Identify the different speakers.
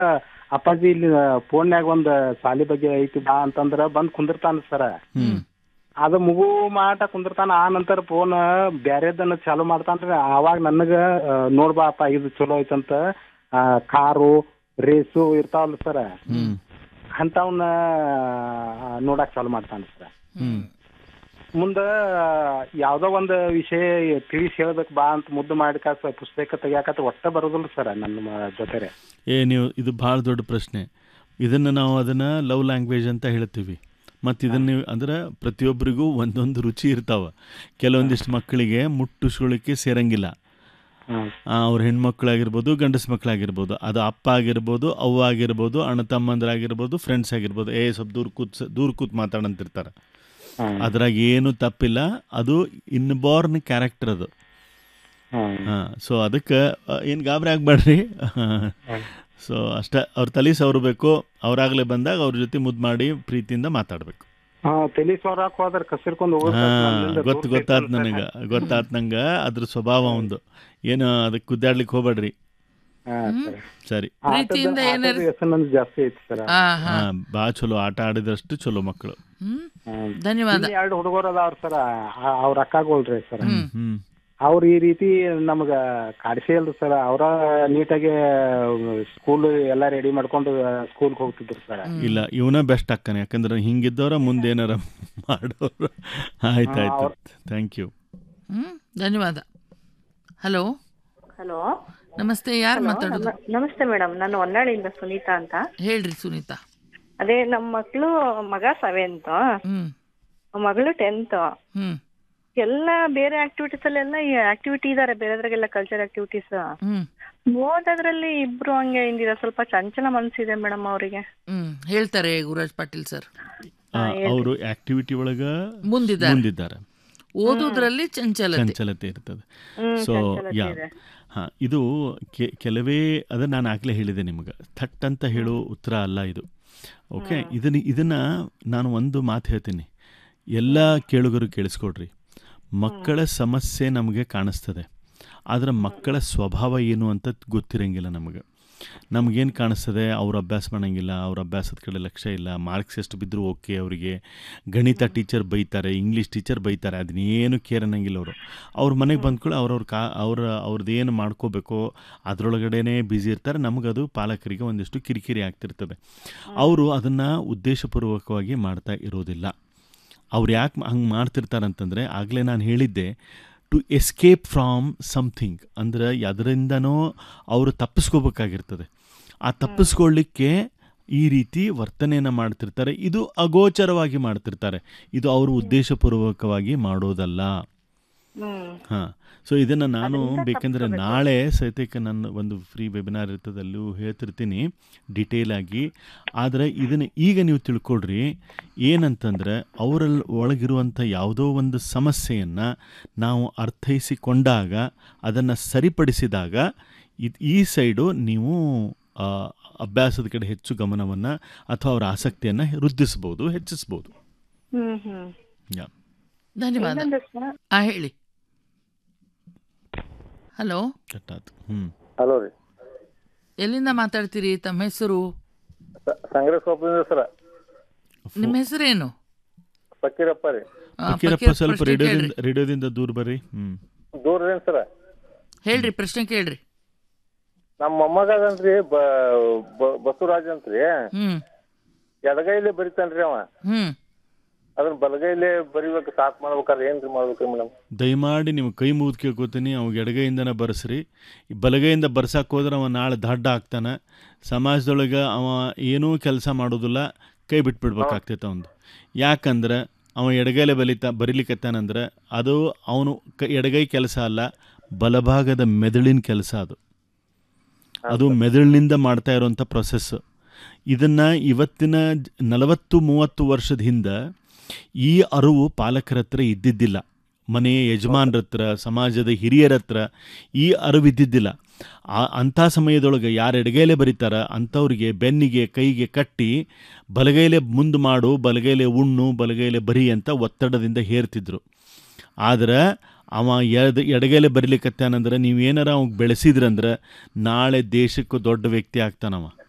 Speaker 1: ಅಪ್ಪಾಜಿ ಇಲ್ಲಿ ಫೋನ್ಯಾಗ ಒಂದ್ ಸಾಲಿ ಬಗ್ಗೆ ಐತಿ ಬಾ ಅಂತಂದ್ರ ಬಂದ್ ಕುಂದಿರ್ತಾನ ಸರ ಅದ ಮುಗು ಮಾಟ ಕುಂದಿರ್ತಾನ ಆ ನಂತರ ಫೋನ್ ಬ್ಯಾರೆದನ್ನ ಚಾಲು ಮಾಡ್ತಾನ್ರಿ ಅವಾಗ ನನಗ ಆ, ನೋಡ್ಬಾ ಅಪ್ಪ ಇದು ಚಲೋ ಐತಂತ ಆ, ಕಾರು ರೇಸು ಇರ್ತಾವಲ್ಲ ಸರ
Speaker 2: ಹ್ಮ್
Speaker 1: ಅಂತವನ್ನ ನೋಡಕ್ ಚಾಲು ಮಾಡ್ತಾನ ಸರ್
Speaker 2: ಹ್ಮ್
Speaker 1: ಮುಂದ ಯಾವ್ದೋ ಒಂದ್ ವಿಷಯ ತಿಳಿಸಿ ಹೇಳ್ಬೇಕು ಬಾ ಅಂತ ಮುದ್ದು ಮಾಡಿಕಾಸ ಪುಸ್ತಕ ತೆಗಿಯಾಕತ್ತ ಒಟ್ಟ ಬರೋದಿಲ್ಲ ಸರ್ ನನ್ನ ಮ- ಜೊತೆರೆ
Speaker 2: ಏ ನೀವು ಇದು ಭಾಳ ದೊಡ್ಡ ಪ್ರಶ್ನೆ ಇದನ್ನು ನಾವು ಅದನ್ನು ಲವ್ ಲ್ಯಾಂಗ್ವೇಜ್ ಅಂತ ಹೇಳ್ತೀವಿ ಮತ್ತು ಇದನ್ನು ನೀವು ಅಂದ್ರೆ ಪ್ರತಿಯೊಬ್ಬರಿಗೂ ಒಂದೊಂದು ರುಚಿ ಇರ್ತಾವೆ ಕೆಲವೊಂದಿಷ್ಟು ಮಕ್ಕಳಿಗೆ ಮುಟ್ಟುಸ್ಕೊಳ್ಳಿಕ್ಕೆ ಸೇರಂಗಿಲ್ಲ
Speaker 1: ಹ್ಮ್
Speaker 2: ಆ, ಅವ್ರ ಹೆಣ್ಮಕ್ಳಾಗಿರ್ಬೋದು ಗಂಡಸ ಮಕ್ಕಳಾಗಿರ್ಬೋದು ಅದು ಅಪ್ಪ ಆಗಿರ್ಬೋದು ಅವ್ವ ಆಗಿರ್ಬೋದು ಅಣ್ಣ ತಮ್ಮಂದ್ರಾಗಿರ್ಬೋದು ಫ್ರೆಂಡ್ಸ್ ಆಗಿರ್ಬೋದು ಏ ಸ್ವಲ್ಪ ದೂರ ಕೂತ್ ಸ- ದೂರ ಕೂತ್ ಮಾತಾಡಂತಿರ್ತಾರೆ
Speaker 1: ಹ್ಮ್
Speaker 2: ಅದ್ರಾಗ ಏನು ತಪ್ಪಿಲ್ಲ ಅದು ಇನ್ಬಾರ್ನ್ ಕ್ಯಾರೆಕ್ಟರ್ ಅದು
Speaker 1: ಹ್ಮ್
Speaker 2: ಹಾಂ ಸೊ ಅದಕ್ಕೆ ಏನು ಗಾಬರಿ ಆಗಬೇಡ್ರಿ ಸೊ ಅಷ್ಟೇ ಅವ್ರ ತಲೆ ಸವರಬೇಕು ಅವರಾಗಲೇ ಬಂದಾಗ ಅವ್ರ ಜೊತೆ ಮುದ್ದು ಮಾಡಿ ಪ್ರೀತಿಯಿಂದ ಮಾತಾಡಬೇಕು
Speaker 1: ಹಾ ತಲಿ ಸೋರಾಕ್ ಹೋದ್ರ ಕಸಿರ್ಕೊಂಡ್
Speaker 2: ಹಾಂ ಗೊತ್ತು ಗೊತ್ತಾತ್ ನನಗೆ ಗೊತ್ತಾತ್ ನಂಗೆ ಅದ್ರ ಸ್ವಭಾವ ಒಂದು ಏನು ಅದಕ್ಕೆ ಕುದ್ದಾಡ್ಲಿಕ್ಕೆ ಹೋಗ್ಬೇಡ್ರಿ ಸರಿ
Speaker 3: ಪ್ರೀತಿಯಿಂದ ಏನಾರ-
Speaker 1: ವ್ಯಸನ ಜಾಸ್ತಿ ಐತಿ ಸರ್
Speaker 3: ಹಾ ಹಾ
Speaker 2: ಹಾಂ ಭಾಳ ಚಲೋ ಆಟ ಆಡಿದಷ್ಟು ಚಲೋ ಮಕ್ಕಳು
Speaker 3: ಹ್ಮ್ ಧನ್ಯವಾದ
Speaker 1: ಎರಡು ಹುಡುಗರು ಅದಾವ್ರ ಸರ್ ಅವ್ರ ಅಕ್ಕಾಗೋಳ್ರಿ ಸರ್
Speaker 2: ಹ್ಞೂ
Speaker 1: ಅವ್ರ ಈ ರೀತಿ ನಮಗ ಕಾಡಿಸೇ ಇಲ್ರಿ ಸರ್ ಅವ್ರ ನೀಟಾಗಿ ಸ್ಕೂಲ್ ಎಲ್ಲಾ ರೆಡಿ ಮಾಡ್ಕೊಂಡು ಸ್ಕೂಲ್ಗೆ ಹೋಗ್ತಿದ್ರು ಸರ್
Speaker 2: ಇಲ್ಲ ಇವನ ಬೆಸ್ಟ್ ಅಕ್ಕನೆ ಯಾಕಂದ್ರೆ ಹಿಂಗಿದ್ದವ್ರ ಮುಂದೆ ಏನಾರ ಮಾಡೋರು ಆಯ್ತು ಆಯ್ತು ಥ್ಯಾಂಕ್ ಯು
Speaker 3: ಹ್ಮ್ ಧನ್ಯವಾದ ಹಲೋ
Speaker 4: ಹಲೋ
Speaker 3: ನಮಸ್ತೆ ಯಾರು ಮಾತಾಡೋದು
Speaker 4: ನಮಸ್ತೆ ಮೇಡಮ್ ನಾನು ಹೊನ್ನಾಳಿಯಿಂದ ಸುನೀತಾ ಅಂತ
Speaker 3: ಹೇಳ್ರಿ ಸುನೀತಾ
Speaker 4: ಅದೇ ನಮ್ಮ ಮಕ್ಕಳು ಮಗ ಸೆವೆಂತ್
Speaker 3: ಹ್ಮ್
Speaker 4: ಮಗಳು ಟೆಂತ್
Speaker 3: ಹ್ಮ್
Speaker 4: ಎಲ್ಲ ಬೇರೆ ಆಕ್ಟಿವಿಟೀಸ್ ಅಲ್ಲೆಲ್ಲ ಈ ಆಕ್ಟಿವಿಟಿ ಇದಾರೆ ಬೇರೆದ್ರಾಗೆಲ್ಲ ಕಲ್ಚರ್ ಆಕ್ಟಿವಿಟೀಸ್
Speaker 3: ಹ್ಮ್
Speaker 4: ಓದೋದ್ರಲ್ಲಿ ಇಬ್ರು ಹಂಗೆ ಹಿಂದಿದೆ ಸ್ವಲ್ಪ ಚಂಚಲ ಮನ್ಸಿದೆ ಮೇಡಮ್ ಅವರಿಗೆ
Speaker 3: ಹ್ಮ್ ಹೇಳ್ತಾರೆ ಗುರುರಾಜ್ ಪಾಟೀಲ್ ಸರ್
Speaker 2: ಅವರು ಆಕ್ಟಿವಿಟಿ ಒಳಗ
Speaker 3: ಮುಂದಿದ್ದಾರೆ
Speaker 2: ಮುಂದಿದ್ದಾರೆ
Speaker 3: ಓದೋದ್ರಲ್ಲಿ ಚಂಚಲತೆ
Speaker 2: ಚಂಚಲತೆ ಇರ್ತದೆ ಸೊ ಯಾ ಹಾಂ ಇದು ಕೆ- ಕೆಲವೇ ಅದ ನಾನು ಆಗಲೇ ಹೇಳಿದೆ ನಿಮಗೆ ಥಟ್ ಅಂತ ಹೇಳೋ ಉತ್ತರ ಅಲ್ಲ ಇದು ಓಕೆ ಇದನ್ನ ಇದನ್ನು ನಾನು ಒಂದು ಮಾತು ಹೇಳ್ತೀನಿ ಎಲ್ಲ ಕೇಳುಗರು ಕೇಳಿಸ್ಕೊಡ್ರಿ ಮಕ್ಕಳ ಸಮಸ್ಯೆ ನಮಗೆ ಕಾಣಿಸ್ತದೆ ಆದರೆ ಮಕ್ಕಳ ಸ್ವಭಾವ ಏನು ಅಂತ ಗೊತ್ತಿರಂಗಿಲ್ಲ ನಮಗೆ ನಮಗೇನು ಕಾಣಿಸ್ತದೆ ಅವ್ರು ಅಭ್ಯಾಸ ಮಾಡಂಗಿಲ್ಲ ಅವ್ರ ಅಭ್ಯಾಸದ ಕಡೆ ಲಕ್ಷ್ಯ ಇಲ್ಲ ಮಾರ್ಕ್ಸ್ ಎಷ್ಟು ಬಿದ್ದರೂ ಓಕೆ ಅವರಿಗೆ ಗಣಿತ ಟೀಚರ್ ಬೈತಾರೆ ಇಂಗ್ಲೀಷ್ ಟೀಚರ್ ಬೈತಾರೆ ಅದನ್ನೇನು ಕೇರ್ ಅನ್ನಂಗಿಲ್ಲ ಅವರು ಅವ್ರ ಮನೆಗೆ ಬಂದ್ಕೊಳ್ಳಿ ಅವ್ರವ್ರ ಕಾ ಅವ್ರ ಅವ್ರದ್ದು ಏನು ಮಾಡ್ಕೋಬೇಕೋ ಅದರೊಳಗಡೆನೇ ಬ್ಯುಸಿ ಇರ್ತಾರೆ ನಮಗದು ಪಾಲಕರಿಗೆ ಒಂದಿಷ್ಟು ಕಿರಿಕಿರಿ ಆಗ್ತಿರ್ತದೆ ಅವರು ಅದನ್ನು ಉದ್ದೇಶಪೂರ್ವಕವಾಗಿ ಮಾಡ್ತಾ ಇರೋದಿಲ್ಲ ಅವ್ರು ಯಾಕೆ ಹಂಗೆ ಮಾಡ್ತಿರ್ತಾರಂತಂದರೆ ಆಗಲೇ ನಾನು ಹೇಳಿದ್ದೆ ಟು ಎಸ್ಕೇಪ್ ಫ್ರಾಮ್ ಸಮಥಿಂಗ್ ಅಂದರೆ ಅದರಿಂದನೋ ಅವರು ತಪ್ಪಿಸ್ಕೋಬೇಕಾಗಿರ್ತದೆ ಆ ತಪ್ಪಿಸ್ಕೊಳ್ಳಿಕ್ಕೆ ಈ ರೀತಿ ವರ್ತನೆಯನ್ನು ಮಾಡ್ತಿರ್ತಾರೆ ಇದು ಅಗೋಚರವಾಗಿ ಮಾಡ್ತಿರ್ತಾರೆ ಇದು ಅವರು ಉದ್ದೇಶಪೂರ್ವಕವಾಗಿ ಮಾಡೋದಲ್ಲ
Speaker 4: ಹ್ಮ್
Speaker 2: ಹಾಂ ಸೊ ಇದನ್ನು ನಾನು ಬೇಕೆಂದರೆ ನಾಳೆ ಸಹಿತಕ್ಕೆ ನನ್ನ ಒಂದು ಫ್ರೀ ವೆಬಿನಾರ್ ಇರ್ತದೆ ಅಲ್ಲೂ ಹೇಳ್ತಿರ್ತೀನಿ ಡಿಟೇಲ್ ಆಗಿ ಆದರೆ ಇದನ್ನು ಈಗ ನೀವು ತಿಳ್ಕೊಡ್ರಿ ಏನಂತಂದರೆ ಅವರಲ್ಲಿ ಒಳಗಿರುವಂಥ ಯಾವುದೋ ಒಂದು ಸಮಸ್ಯೆಯನ್ನು ನಾವು ಅರ್ಥೈಸಿಕೊಂಡಾಗ ಅದನ್ನು ಸರಿಪಡಿಸಿದಾಗ ಇದು ಈ ಸೈಡು ನೀವು ಆ, ಅಭ್ಯಾಸದ ಕಡೆ ಹೆಚ್ಚು ಗಮನವನ್ನು ಅಥವಾ ಅವರ ಆಸಕ್ತಿಯನ್ನು ವೃದ್ಧಿಸ್ಬೋದು ಹೆಚ್ಚಿಸ್ಬೋದು
Speaker 4: ಹ್ಮ್ ಹ್ಮ್
Speaker 2: ಯಾ
Speaker 3: ಧನ್ಯವಾದ
Speaker 4: ಇನ್ನೊಂದು ಸರ್
Speaker 3: ಆ ಹೇಳಿ ಹಲೋ
Speaker 2: ಕೆಟ್ಟಾತು ಹ್ಞೂ
Speaker 5: ಹಲೋ ರೀ
Speaker 3: ಎಲ್ಲಿಂದ ಮಾತಾಡ್ತೀರಿ ತಮ್ಮ ಹೆಸರು
Speaker 5: ಸಂಗ್ರಹ ಸೊಪ್ಪಿಂದ ಸರ
Speaker 3: ನಿಮ್ಮ ಹೆಸರೇನು
Speaker 5: ಫಕೀರಪ್ಪ ರೀ
Speaker 3: ಆ,
Speaker 2: ಫಕೀರಪ್ಪ
Speaker 3: ಫಕೀರ್
Speaker 2: ಸ್ವಲ್ಪ
Speaker 3: ಪ್ರಶ್ನೆ
Speaker 2: ರೇಡಿಯೋದಿಂದ
Speaker 3: ಕೇಳ್ರಿ.
Speaker 2: ರೇಡಿಯೋದಿಂದ ದೂರ ಬರ್ರಿ ಹ್ಮ್
Speaker 5: ದೂರ ಏನ್ ಸರ
Speaker 3: ಹೇಳ್ರಿ ಪ್ರಶ್ನೆ ಕೇಳ್ರಿ
Speaker 5: ನಮ್ಮ ಮೊಮ್ಮಗ ಅದನ್ರಿ ಬ- ಬಸವರಾಜ್ ಅಂತ್ರಿ
Speaker 3: ಹ್ಮ್
Speaker 5: ಎಡಗೈಲಿ ಬರಿತಾನ್ರಿ ಅವ
Speaker 3: ಹ್ಮ್
Speaker 5: ಅದನ್ನ ಬಲಗೈಲಿ ಬರಿಬೇಕು ಸಾಕ್ ಮಾಡ್ಬೇಕಾದ್ರೆ ಏನ್ರಿ ಮಾಡ್ಬೇಕ್ರಿ ಮೇಡಮ್
Speaker 2: ದಯಮಾಡಿ ನೀವು ಕೈ ಮುಗಿದು ಕೇಳ್ಕೊತೀನಿ ಅವಾಗ ಎಡಗೈಯಿಂದನೇ ಬರ್ಸ್ರಿ ಈ ಬಲಗೈಯಿಂದ ಬರ್ಸಕ್ಕೆ ಹೋದ್ರೆ ಅವ ನಾಳೆ ದಡ್ಡ ಆಗ್ತಾನೆ ಸಮಾಜದೊಳಗೆ ಅವ ಏನೂ ಕೆಲಸ ಮಾಡೋದಿಲ್ಲ ಕೈ ಬಿಟ್ಬಿಡ್ಬೇಕಾಗ್ತೈತೆ ಅವನು ಯಾಕಂದ್ರೆ ಅವ ಎಡಗೈಲೆ ಬಲಿತ ಬರಿಲಿಕ್ಕತ್ತಾನಂದ್ರೆ ಅದು ಅವನು ಕ ಎಡಗೈ ಕೆಲಸ ಅಲ್ಲ ಬಲಭಾಗದ ಮೆದುಳಿನ ಕೆಲಸ ಅದು ಅದು ಮೆದುಳಿನಿಂದ ಮಾಡ್ತಾ ಇರೋಂಥ ಪ್ರೊಸೆಸ್ ಇದನ್ನು ಇವತ್ತಿನ ಜ- ನಲವತ್ತು ಮೂವತ್ತು ವರ್ಷದ ಹಿಂದೆ ಈ ಅರಿವು ಪಾಲಕರ ಹತ್ರ ಇದ್ದಿದ್ದಿಲ್ಲ ಮನೆಯ ಯಜಮಾನ್ರ ಹತ್ರ ಸಮಾಜದ ಹಿರಿಯರ ಹತ್ರ ಈ ಅರಿವು ಇದ್ದಿದ್ದಿಲ್ಲ ಆ ಅಂಥ ಸಮಯದೊಳಗೆ ಯಾರು ಎಡಗೈಲೆ ಬರೀತಾರ ಅಂಥವ್ರಿಗೆ ಬೆನ್ನಿಗೆ ಕೈಗೆ ಕಟ್ಟಿ ಬಲಗೈಲೆ ಮುಂದೆ ಮಾಡು ಬಲಗೈಲೆ ಉಣ್ಣು ಬಲಗೈಲೆ ಬರಿ ಅಂತ ಒತ್ತಡದಿಂದ ಹೇರ್ತಿದ್ರು ಆದ್ರೆ ಅವ ಎಡ್ ಎಡಗೈಲೆ ಬರಿಲಿಕ್ಕತ್ತಾನಂದ್ರೆ ನೀವೇನಾರ ಅವ್ಗೆ ಬೆಳೆಸಿದ್ರಂದ್ರೆ ನಾಳೆ ದೇಶಕ್ಕೂ ದೊಡ್ಡ ವ್ಯಕ್ತಿ ಆಗ್ತಾನವ